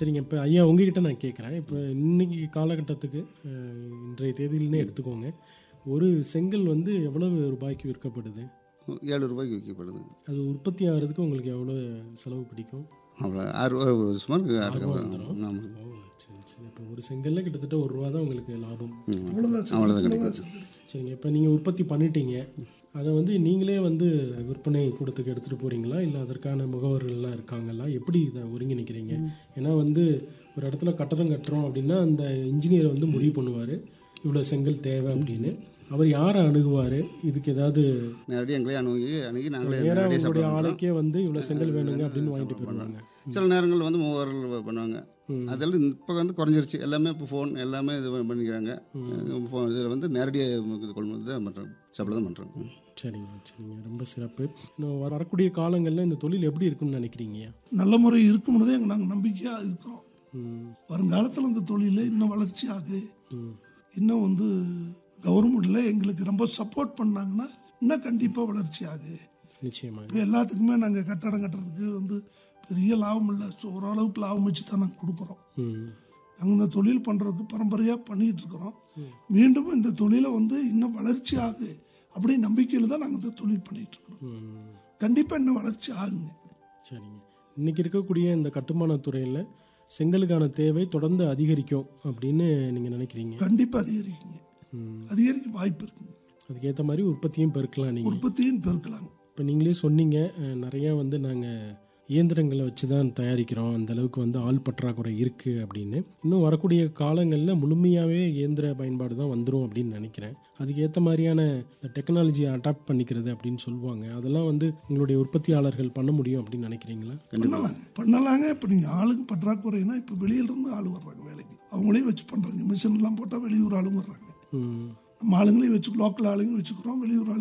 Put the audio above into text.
சரிங்க இப்போ ஐயா உங்ககிட்ட நான் கேட்குறேன் இப்போ இன்னைக்கு காலகட்டத்துக்கு அஹ், இன்றைய தேதியிலே எடுத்துக்கோங்க ஒரு செங்கல் வந்து எவ்வளவு ரூபாய்க்கு விற்கப்படுது ஏழு ரூபாய்க்கு விற்கப்படுது அது உற்பத்தி ஆகிறதுக்கு உங்களுக்கு எவ்வளோ செலவு பிடிக்கும் அவ்வளோ ஆறு ரூபா சுமார் ஆறு ரூபா ஆமாம் ஓ சரி சரி இப்போ ஒரு செங்கல்ல கிட்டத்தட்ட ஒரு ரூபா தான் உங்களுக்கு லாபம் அவ்வளோதான் அவ்வளோதான் கிடைக்கும் சரிங்க இப்போ நீங்கள் உற்பத்தி பண்ணிட்டீங்க அதை வந்து நீங்களே வந்து விற்பனை கூடத்துக்கு எடுத்துகிட்டு போகிறீங்களா இல்லை அதற்கான முகவர்கள்லாம் இருக்காங்களா எப்படி இதை ஒருங்கிணைக்கிறீங்க ஏன்னா வந்து ஒரு இடத்துல கட்டடம் கட்டுறோம் அப்படின்னா அந்த இன்ஜினியர் வந்து முடிவு பண்ணுவார் இவ்வளோ செங்கல் தேவை அப்படின்னு அவர் யாரை அணுகுவார் இதுக்கு ஏதாவது நேரடியாக எங்களே அணுகி அணுகி நாங்களே நேராக நேரடியாக உங்களுடைய சப்ளை ஆளுக்கே வந்து இவ்வளோ செங்கல் வேணுங்க அப்படின்னு வாங்கிட்டு போயிடுவாங்க சில நேரங்கள் வந்து மூவர்கள் பண்ணுவாங்க அதெல்லாம் இப்போ வந்து குறைஞ்சிருச்சு எல்லாமே இப்போ ஃபோன் எல்லாமே இது பண்ணிக்கிறாங்க ஃபோன் இதில் வந்து நேரடியாக இது கொள்முதல் தான் பண்ணுறோம் சப்ளை தான் பண்ணுறோம் சரிங்க சரிங்க ரொம்ப சிறப்பு இன்னும் வர- வரக்கூடிய காலங்களில் இந்த தொழில் எப்படி இருக்கும்னு நினைக்கிறீங்க நல்ல முறை இருக்கும்னு தான் நாங்கள் நம்பிக்கையாக இருக்கிறோம் ம் வருங்காலத்தில் இந்த தொழில் இன்னும் வளர்ச்சி ஆகுது ம் இன்னும் வந்து கவர்மெண்ட்டில் எங்களுக்கு ரொம்ப சப்போர்ட் பண்ணாங்கன்னா இன்னும் கண்டிப்பாக வளர்ச்சி ஆகுது நிச்சயமாக இப்போ எல்லாத்துக்குமே நாங்கள் கட்டடம் கட்டுறதுக்கு வந்து பெரிய லாபம் இல்லை ஸோ ஓரளவுக்கு லாபம் வச்சு தான் நாங்கள் கொடுக்குறோம் ம் நாங்கள் இந்த தொழில் பண்ணுறதுக்கு பரம்பரையாக பண்ணிகிட்டு இருக்கிறோம் மீண்டும் இந்த தொழிலை வந்து இன்னும் வளர்ச்சி ஆகு அப்படி நம்பிக்கையில் தான் நாங்கள் இந்த தொழில் பண்ணிகிட்டு இருக்கிறோம் ம் கண்டிப்பாக இன்னும் வளர்ச்சி ஆகுங்க சரிங்க இன்னைக்கு இருக்கக்கூடிய இந்த கட்டுமானத் துறையில் செங்கலுக்கான தேவை தொடர்ந்து அதிகரிக்கும் அப்படின்னு நீங்கள் நினைக்கிறீங்க கண்டிப்பாக அதிகரிக்குங்க ம். அதிகரிக்க வாய்ப்பு இருக்குங்க அதுக்கேற்ற மாதிரி உற்பத்தியும் பெருக்கலாம் நீங்கள் உற்பத்தியும் பெருக்கலாங்க இப்போ நீங்களே சொன்னீங்க அஹ், நிறையா வந்து நாங்கள் இயந்திரங்களை வச்சு தான் தயாரிக்கிறோம் அந்த அளவுக்கு வந்து ஆள் பற்றாக்குறை இருக்குது அப்படின்னு இன்னும் வரக்கூடிய காலங்களில் முழுமையாகவே இயந்திர பயன்பாடு தான் வந்துடும் அப்படின்னு நினைக்கிறேன் அதுக்கு ஏற்ற மாதிரியான டெக்னாலஜியை அடாப்ட் பண்ணிக்கிறது அப்படின்னு சொல்லுவாங்க அதெல்லாம் வந்து உங்களுடைய உற்பத்தியாளர்கள் பண்ண முடியும் அப்படின்னு நினைக்கிறீங்களா பண்ணலாங்க பண்ணலாங்க இப்போ நீங்கள் ஆளுங்க பற்றாக்குறைனா இப்போ வெளியிலிருந்து ஆள் வர்றாங்க வேலைக்கு அவங்களே வச்சு பண்ணுறாங்க மிஷின்லாம் போட்டால் வெளியூர் ஆளுங்க வர்றாங்க ம் நம்ம ஆளுங்களையும் வச்சு லோக்கல் ஆளுங்க வச்சுக்கிறோம் வெளியூர் ஆளுங்க